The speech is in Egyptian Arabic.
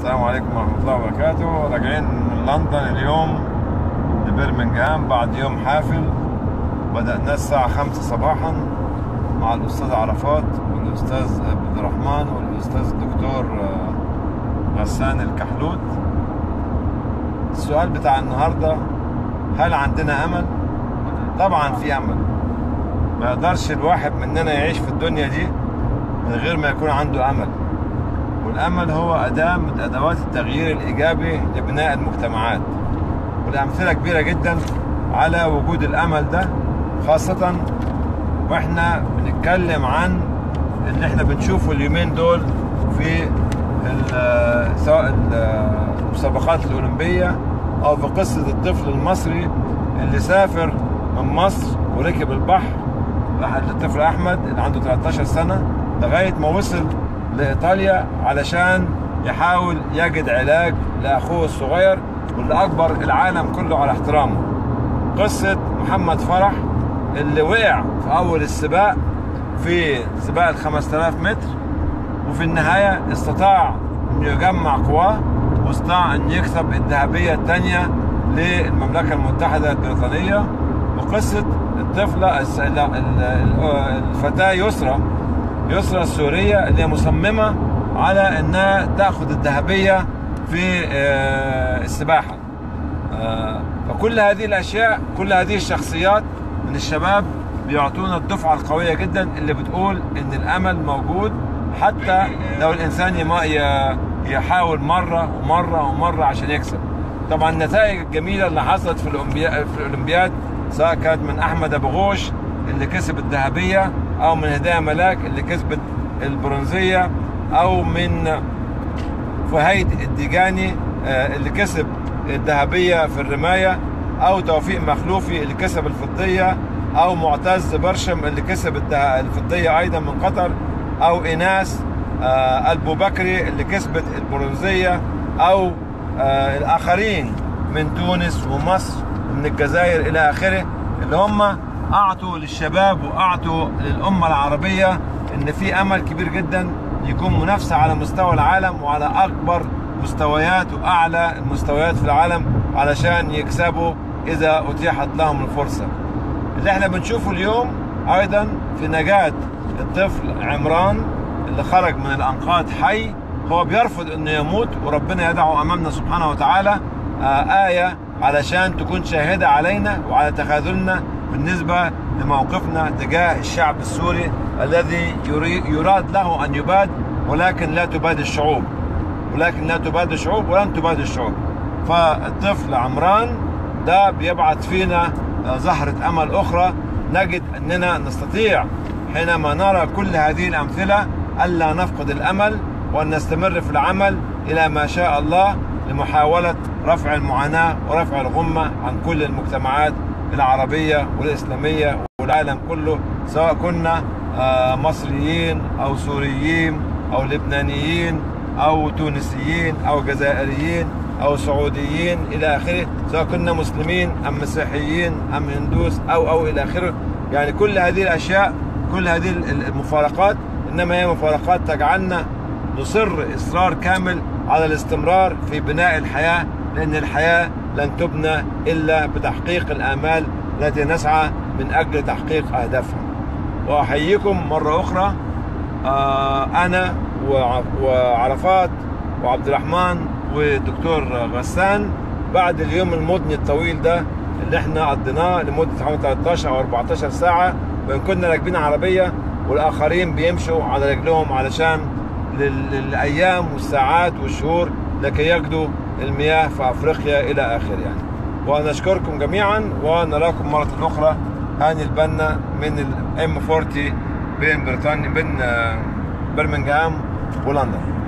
السلام عليكم ورحمة الله وبركاته راجعين من لندن اليوم لبرمنجهام بعد يوم حافل بدأنا الساعة خمسة صباحا مع الأستاذ عرفات والأستاذ عبد الرحمن والأستاذ الدكتور آه، غسان الكحلوت السؤال بتاع النهاردة هل عندنا أمل؟ طبعا في أمل ما يقدرش الواحد مننا يعيش في الدنيا دي من غير ما يكون عنده أمل والأمل هو أداة من أدوات التغيير الإيجابي لبناء المجتمعات والأمثلة كبيرة جدا على وجود الأمل ده خاصة وإحنا بنتكلم عن اللي إحنا بنشوفه اليومين دول في ال- سواء ال- المسابقات الأولمبية أو في قصة الطفل المصري اللي سافر من مصر وركب البحر واحد الطفل احمد اللي عنده 13 سنه لغايه ما وصل لايطاليا علشان يحاول يجد علاج لاخوه الصغير واللي اجبر العالم كله على احترامه قصه محمد فرح اللي وقع في اول السباق في سباق ال 5000 متر وفي النهايه استطاع انه يجمع قواه واستطاع ان يكسب الذهبيه الثانيه للمملكه المتحده البريطانيه وقصه الطفله الس- لا، ال- ال- الفتاه يسرى يسرى السوريه اللي هي مصممه على انها تاخذ الذهبيه في آه، السباحه آه، فكل هذه الاشياء كل هذه الشخصيات من الشباب بيعطونا الدفعه القويه جدا اللي بتقول ان الامل موجود حتى لو الانسان يما- ي- يحاول مره ومره ومره عشان يكسب طبعا النتائج الجميله اللي حصلت في الاولمبياد في الاولمبياد سواء كانت من احمد ابو غوش اللي كسب الذهبيه او من هدايا ملاك اللي كسبت البرونزيه او من فهيد الديجاني آه، اللي كسب الذهبية في الرماية أو توفيق مخلوفي اللي كسب الفضية أو معتز برشم اللي كسب الده- الفضية أيضا من قطر أو إيناس آه، البو بكري اللي كسبت البرونزية أو آه، الآخرين من تونس ومصر ومن الجزائر إلى آخره اللي هم أعطوا للشباب وأعطوا للأمة العربية إن في أمل كبير جدا يكون منافسة على مستوى العالم وعلى أكبر مستويات وأعلى المستويات في العالم علشان يكسبوا إذا أتيحت لهم الفرصة اللي احنا بنشوفه اليوم أيضا في نجاة الطفل عمران اللي خرج من الأنقاض حي هو بيرفض أنه يموت وربنا يدعو أمامنا سبحانه وتعالى آه، آية علشان تكون شاهدة علينا وعلى تخاذلنا بالنسبة لموقفنا تجاه الشعب السوري الذي يري- يراد له أن يباد ولكن لا تباد الشعوب ولكن لا تباد الشعوب ولن تباد الشعوب فالطفل عمران ده بيبعث فينا آه، زهرة أمل أخرى نجد أننا نستطيع حينما نرى كل هذه الأمثلة ألا نفقد الأمل وأن نستمر في العمل إلى ما شاء الله لمحاولة رفع المعاناة ورفع الغمة عن كل المجتمعات العربية والإسلامية والعالم كله سواء كنا آه، مصريين أو سوريين أو لبنانيين أو تونسيين أو جزائريين أو سعوديين إلى آخره سواء كنا مسلمين أم مسيحيين أم هندوس أو أو إلى آخره يعني كل هذه الأشياء كل هذه المفارقات إنما هي مفارقات تجعلنا نصر إصرار كامل على الاستمرار في بناء الحياة لأن الحياة لن تبنى إلا بتحقيق الآمال التي نسعى من أجل تحقيق أهدافها وأحييكم مرة أخرى آه، أنا وع- وعرفات وعبد الرحمن والدكتور غسان بعد اليوم المضني الطويل ده اللي احنا قضيناه لمدة حوالي 13 أو 14 ساعة وإن كنا راكبين عربية والآخرين بيمشوا على رجلهم علشان لل- للأيام والساعات والشهور لكي يجدوا المياه في أفريقيا إلى آخره يعني ونشكركم جميعا ونراكم مرة أخرى هاني البنا من الام 40 بين بريطانيا بين آه، برمنغهام ولندن